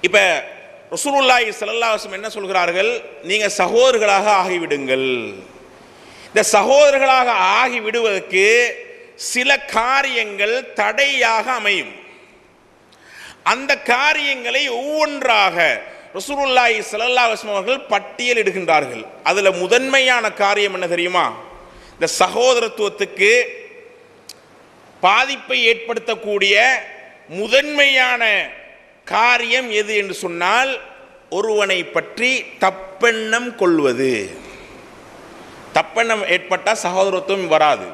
இப்போ ரசூலுல்லாஹி ஸல்லல்லாஹு அலைஹி வஸல்லம் என்ன சொல்கிறார்கள் நீங்க சகோதரர்களாக ஆகிவிடுங்கள் இந்த சகோதரர்களாக ஆகி விடுவதற்கு சில காரியங்கள் தடையாக அமையும் அந்த காரியங்களை ஒவ்வொன்றாக ரசூலுல்லாஹி ஸல்லல்லாஹு அலைஹி வஸல்லம் அவர்கள் பட்டியலிடுகின்றார்கள் அதுல முதன்மையான காரியம் என்ன தெரியுமா இந்த சகோதரத்துவத்துக்கு பாதிப்பை ஏற்படுத்தக்கூடிய முதன்மையான காரியம் எது என்று சொன்னால் ஒருவனை பற்றி தப்பெண்ணம் கொள்வது தப்பெண்ணம் ஏற்பட்டால் சகோதரத்துவம் வராது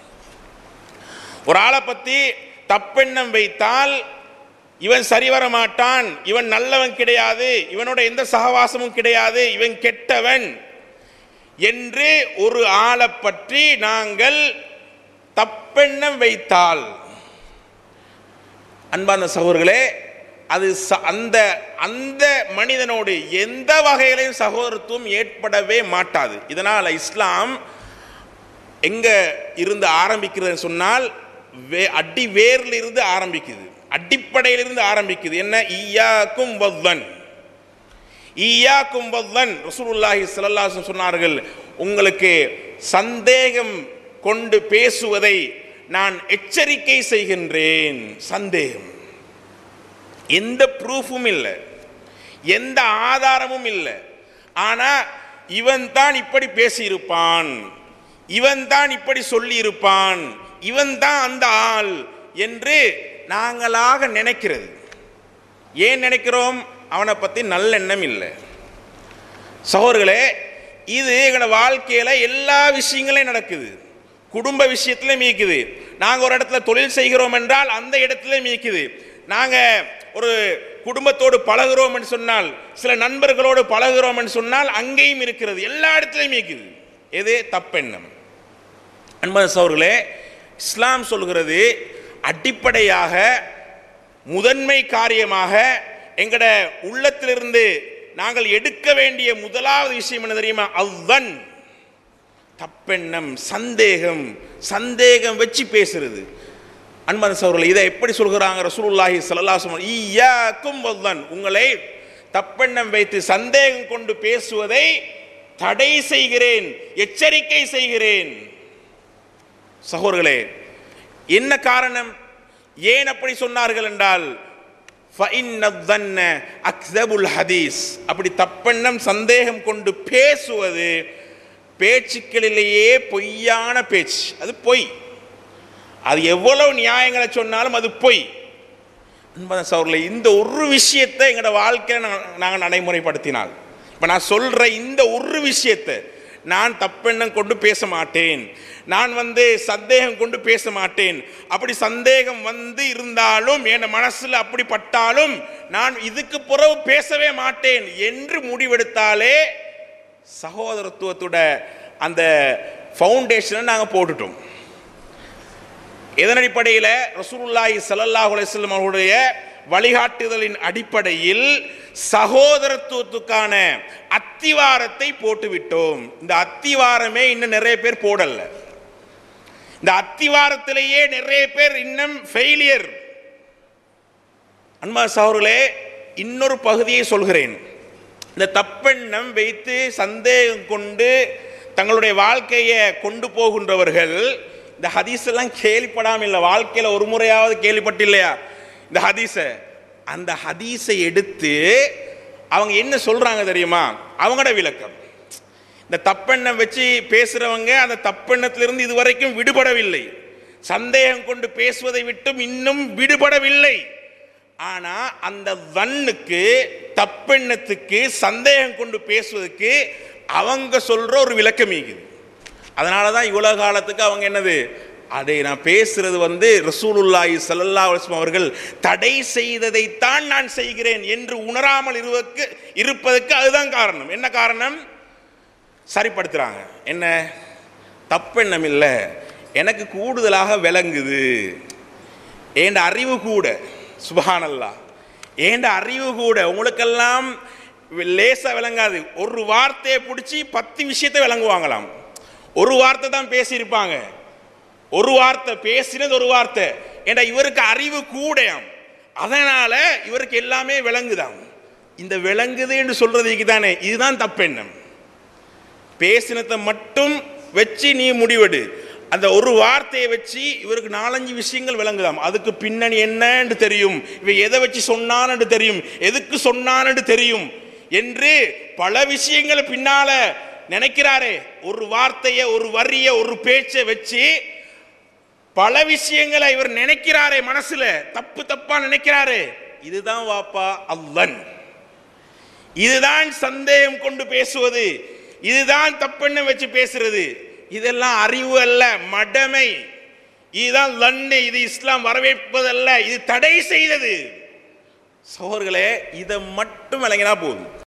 ஒரு ஆளை பற்றி தப்பெண்ணம் வைத்தால் இவன் சரி வர மாட்டான் இவன் நல்லவன் கிடையாது இவனோட எந்த சகவாசமும் கிடையாது இவன் கெட்டவன் என்று ஒரு ஆளை பற்றி நாங்கள் தப்பெண்ணம் வைத்தால் அன்பார்ந்த சகோதரர்களே அது ச- அந்த அந்த மனிதனோடு எந்த வகையிலையும் சகோதரத்துவம் ஏற்படவே மாட்டாது இதனால் இஸ்லாம் எங்க இருந்து ஆரம்பிக்கிறதுன்னு சொன்னால் வே அடி வேர்ல இருந்து ஆரம்பிக்குது அடிப்படையிலிருந்து ஆரம்பிக்குது என்ன ஈயாக்கும் வவ்வன் ஈயாக்கும் வவ்வன் ரசூலுல்லாஹி ஸல்லல்லாஹு அலைஹி வஸல்லம் சொன்னார்கள் உங்களுக்கு சந்தேகம் கொண்டு பேசுவதை நான் எச்சரிக்கை செய்கின்றேன் சந்தேகம் எந்த ப்ரூஃபும் இல்லை எந்த ஆதாரமும் இல்லை ஆனா இவன் தான் இப்படி பேசியிருப்பான் இவன் தான் இப்படி சொல்லியிருப்பான் இவன் தான் அந்த ஆள் என்று நாங்களாக நினைக்கிறது ஏன் நினைக்கிறோம் அவனை பற்றி நல்லெண்ணம் இல்லை சகோதரர்களே இது எங்களோட வாழ்க்கையில் எல்லா விஷயங்களையும் நடக்குது குடும்ப விஷயத்திலையும் மீக்குது நாங்கள் ஒரு இடத்துல தொழில் செய்கிறோம் என்றால் அந்த இடத்துல மீக்குது நாங்கள் ஒரு குடும்பத்தோடு பழகுறோம் என்று சொன்னால் சில நண்பர்களோடு பழகுறோம் என்று சொன்னால் அங்கேயும் இருக்கிறது எல்லா இடத்துலையும் மீக்குது எது தப்பெண்ணம் அன்பது சோர்களே இஸ்லாம் சொல்கிறது அடிப்படையாக முதன்மை காரியமாக எங்கட உள்ளத்திலிருந்து நாங்கள் எடுக்க வேண்டிய முதலாவது விஷயம் என்ன தெரியுமா அவ்வன் தப்பெண்ணம் சந்தேகம் சந்தேகம் வச்சு பேசுறது அன்பான சோர்களே இதை எப்படி சொல்கிறாங்க ரசூலுல்லாஹி ஸல்லல்லாஹு அலைஹி வஸல்லம் ஈயாக்கும் வல்லன் உங்களை தப்பெண்ணம் வைத்து சந்தேகம் கொண்டு பேசுவதை தடை செய்கிறேன் எச்சரிக்கை செய்கிறேன் சகோதரர்களே என்ன காரணம் ஏன் அப்படி சொன்னார்கள் என்றால் فَإِنَّ الظَّنَّ أَكْذَبُ الْحَدِيث அப்படி தப்பெண்ணம் சந்தேகம் கொண்டு பேசுவது பேச்சுக்களிலேயே பொய்யான பேச்சு அது பொய் அது எவ்வளவு நியாயங்களை சொன்னாலும் அது பொய் அன்பான சகோதரர்களே இந்த ஒரு விஷயத்தை எங்களோட வாழ்க்கையில் நாங்கள் நடைமுறைப்படுத்தினால் இப்போ நான் சொல்கிற இந்த ஒரு விஷயத்தை நான் தப்பெண்ணம் கொண்டு பேச மாட்டேன் நான் வந்து சந்தேகம் கொண்டு பேச மாட்டேன் அப்படி சந்தேகம் வந்து இருந்தாலும் என் மனசில் அப்படி பட்டாலும் நான் இதுக்கு பிறகு பேசவே மாட்டேன் என்று முடிவெடுத்தாலே சகோதரத்துவத்தோட அந்த ஃபவுண்டேஷனை நாங்கள் போட்டுட்டோம் இதன் அடிப்படையில் ரசூலுல்லாஹி ஸல்லல்லாஹு அலைஹி வஸல்லம் அவருடைய வழிகாட்டுதலின் அடிப்படையில் சகோதரத்துவத்துக்கான அத்திவாரத்தை போட்டுவிட்டோம் இந்த அத்திவாரமே இன்னும் நிறைய பேர் போடல இந்த அத்திவாரத்திலேயே நிறைய பேர் இன்னும் ஃபெயிலியர் அன்பா சகோதரர்களே இன்னொரு பகுதியை சொல்கிறேன் இந்த தப்பெண்ணம் வைத்து சந்தேகம் கொண்டு தங்களுடைய வாழ்க்கையை கொண்டு போகின்றவர்கள் இந்த ஹதீஸ் எல்லாம் கேள்விப்படாமல் இல்லை வாழ்க்கையில் ஒரு முறையாவது கேள்விப்பட்டில்லையா இந்த ஹதீஸை அந்த ஹதீஸை எடுத்து அவங்க என்ன சொல்றாங்க தெரியுமா அவங்களோட விளக்கம் இந்த தப்பெண்ணம் வச்சு பேசுறவங்க அந்த தப்பெண்ணத்திலிருந்து இதுவரைக்கும் விடுபடவில்லை சந்தேகம் கொண்டு பேசுவதை விட்டும் இன்னும் விடுபடவில்லை ஆனா அந்த வன்னுக்கு தப்பெண்ணத்துக்கு சந்தேகம் கொண்டு பேசுவதற்கு அவங்க சொல்ற ஒரு விளக்கம் இருக்குது அதனால தான் இவ்வளவு காலத்துக்கு அவங்க என்னது அதை நான் பேசுறது வந்து ரசூலுல்லாஹி ஸல்லல்லாஹு அலைஹி வஸல்லம் அவர்கள் தடை செய்ததைத்தான் நான் செய்கிறேன் என்று உணராமல் இருவதற்கு இருப்பதற்கு அதுதான் காரணம் என்ன காரணம் சரிப்படுத்துறாங்க என்ன தப்பெண்ணம் இல்லை எனக்கு கூடுதலாக விளங்குது ஏண்ட அறிவு கூட சுபஹானல்லா ஏண்ட அறிவு கூட உங்களுக்கெல்லாம் லேசா விளங்காது ஒரு வார்த்தையை பிடிச்சி பத்து விஷயத்தை விளங்குவாங்களாம் ஒரு வார்த்தை தான் பேசியிருப்பாங்க ஒரு வார்த்தை பேசினது ஒரு வார்த்தை ஏண்டா இவருக்கு அறிவு கூடயாம் அதனால இவருக்கு எல்லாமே விளங்குதாம் இந்த விளங்குது என்று சொல்றதுக்கு தானே இதுதான் தப்பெண்ணம் பேசினத்தை மட்டும் வச்சு நீ முடிவெடு அந்த ஒரு வார்த்தையை வச்சு இவருக்கு நாலஞ்சு விஷயங்கள் விளங்குதாம் அதுக்கு பின்னணி என்னன்னு தெரியும் இவன் எதை வச்சு சொன்னான்னு தெரியும் எதுக்கு சொன்னான்னு தெரியும் என்று பல விஷயங்களை பின்னால நினைக்கிறாரே ஒரு வார்த்தையை ஒரு வரிய ஒரு பேச்சை வச்சு பல விஷயங்களை இவர் நினைக்கிறாரே மனசுல தப்பு தப்பா நினைக்கிறாரே இதுதான் வாப்பா அல்லன் இதுதான் சந்தேகம் கொண்டு பேசுவது இதுதான் தப்புன்னு வச்சு பேசுறது இதெல்லாம் அறிவு அல்ல மடமை இதுதான் லன்னு இது இஸ்லாம் வரவேற்பதல்ல இது தடை செய்தது சோர்களே இதை மட்டும் விளங்கினா போதும்